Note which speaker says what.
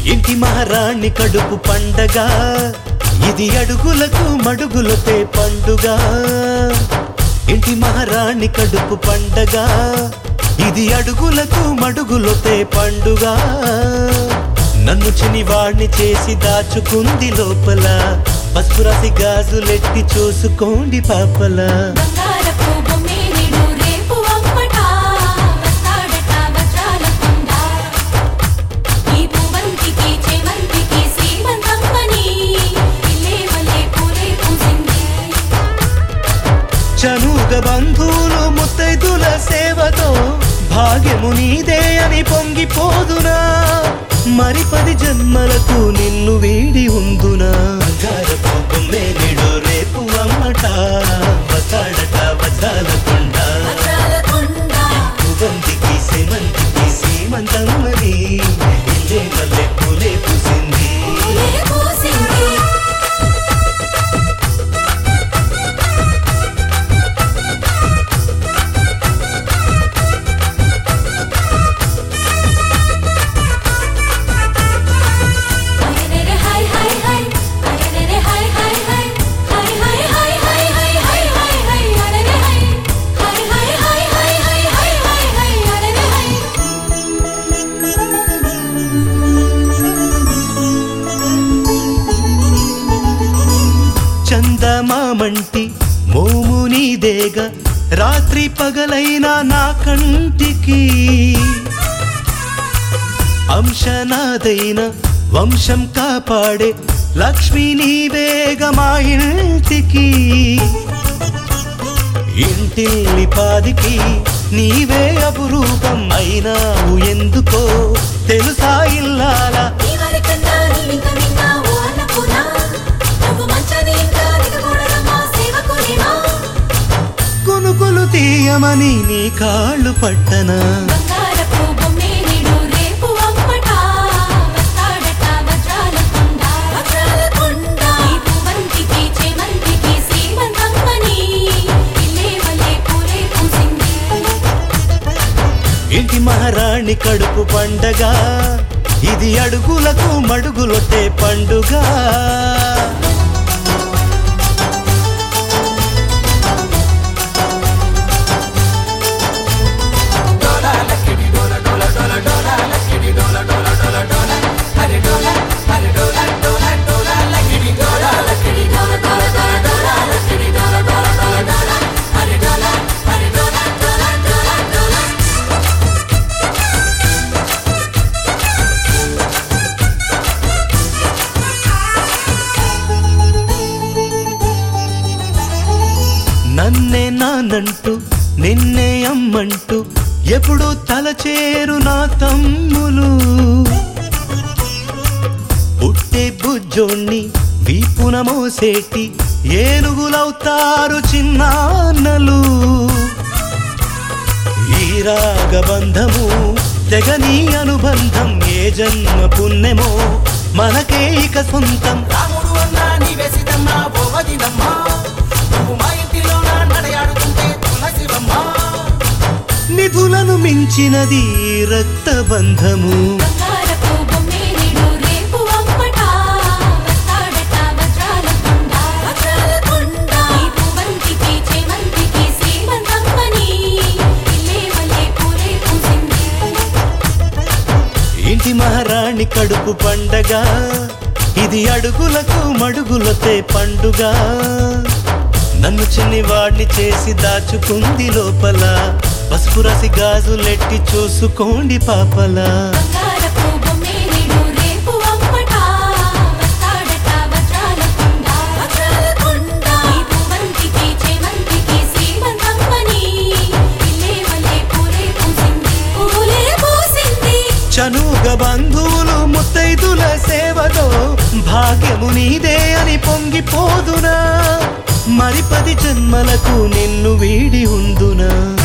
Speaker 1: ఇంటి మహారాణి కడుపు పండగ ఇది అడుగులకు మడుగులతే పండుగ ఇంటి మహారాణి కడుపు పండగ ఇది అడుగులకు మడుగులతే పండుగ నన్ను చినివాణ్ణి చేసి దాచుకుంది లోపల పసుపు రాసి గాజులెట్టి చూసుకోండి పాపలా
Speaker 2: బంగారపు బొమ్మేనిడు రేపు అమ్మట వస్తాడట వజ్రాల కొండ ఈ పువ్వంతికి చేమంతికి శ్రీమంతమ్మని ఇల్లే వల్లే పూలే పూసింది
Speaker 1: చనుగ బంధువులు ముత్తైదుల సేవతో భాగ్యము నీదే అని పొంగిపోదునా మరి పది జన్మలకు నిన్ను వీడి ఉందునా బంగారపు బొమ్మేనిడు రేపు అమ్మట వస్తాడట వజ్రాల కొండ
Speaker 2: వజ్రాల కొండ
Speaker 1: పువ్వంతికి సేమంతికి సీమంతమ్మని ఇల్లే మల్లె పూలే పూసింది
Speaker 2: పూలే పూసింది అరెరెరె హై హై హై అరెరెరె హై హై హై హై హై హై హై హై హై హై హై అరెరె హై హై హై హై హై హై హై హై హై అరెరె హై
Speaker 1: చందమామంటి మోము నీదేగ రాత్రి పగలైన నా కంటికి అంశనాదైన వంశం కాపాడే లక్ష్మి నీవేగ మా ఇంటికి ఇంటిల్లి పాదికి నీవే అపురూపం అయినావు ఎందుకో తెలుసా ఇల్లాలా
Speaker 2: నీవరికన్నా నీవింక విన్నావు అన్నపూర్ణ. నువ్వు మంచని ఇంకా దిగకూడదమ్మా సేవకునివా.
Speaker 1: కొనుకొలు తీయమని నీ కాళ్ళు పట్టనా
Speaker 2: బంగారపు బొమ్మేనిడు రేపు అమ్మట. వస్తాడట వజ్రాల కొండ. వజ్రాల కొండ. ఈ పువ్వంతికి చేమంతికి శ్రీమంతమ్మని ఇల్లే వల్లే పూలే పూసింది.
Speaker 1: ఇంటి మహారాణి కడుపు పండగ ఇది అడుగులకు మడుగులొట్టే పండుగ
Speaker 2: లకిడి డోల డోల డోల డోల, లకిడి డోల డోల డోల డోల. అరె డోల, అరె డోల, డోల, డోల, డోల.
Speaker 1: నన్నే నానంటూ నిన్నే అమ్మంటూ ఎప్పుడు తలచేరు నా తమ్ములు పుట్టే బుజ్జోణ్ణి వీపున మోసేటి ఏనుగులవుతారు చిన్నాన్నలు ఈ రాగబంధము తెగని అనుబంధం ఏ జన్మ పుణ్యమో మనకే ఇక సొంతం
Speaker 3: రాముడు అన్నా నీవే సీతమ్మా ఓ వదినమ్మా నువ్వు మా ఇంటిలో నా నడయాడుతుంటే తులసివమ్మా
Speaker 1: నిధులను మించినది ఈ రక్తబంధము
Speaker 2: బంగారపు బొమ్మేనిడు రేపు అమ్మట. వస్తాడట వజ్రాల కొండ. వజ్రాల కొండ. ఈ పువ్వంతికి చేమంతికి శ్రీమంతమ్మని ఇల్లే వల్లే పూలే పూసింది.
Speaker 1: ఇంటి మహారాణి కడుపు పండగ ఇది అడుగులకు మడుగులతే పండుగ నన్ను చిన్నివాడిని చేసి దాచుకుంది లోపల పసుపు రసి గాజులెట్టి చూసుకోండి పాపలా
Speaker 2: బంగారపు బొమ్మేనిడు రేపు అమ్మట. వస్తాడట వజ్రాల కొండ. వజ్రాల కొండ. ఈ పువ్వంతికి చేమంతికి శ్రీమంతమ్మని ఇల్లే వల్లే పూలే పూసింది. పూలే పూసింది
Speaker 1: చనుగ బంధువులు ముత్తైదుల సేవతో భాగ్యము నీదే అని పొంగిపోదునా మరి పది జన్మలకు నిన్ను వీడి ఉందునా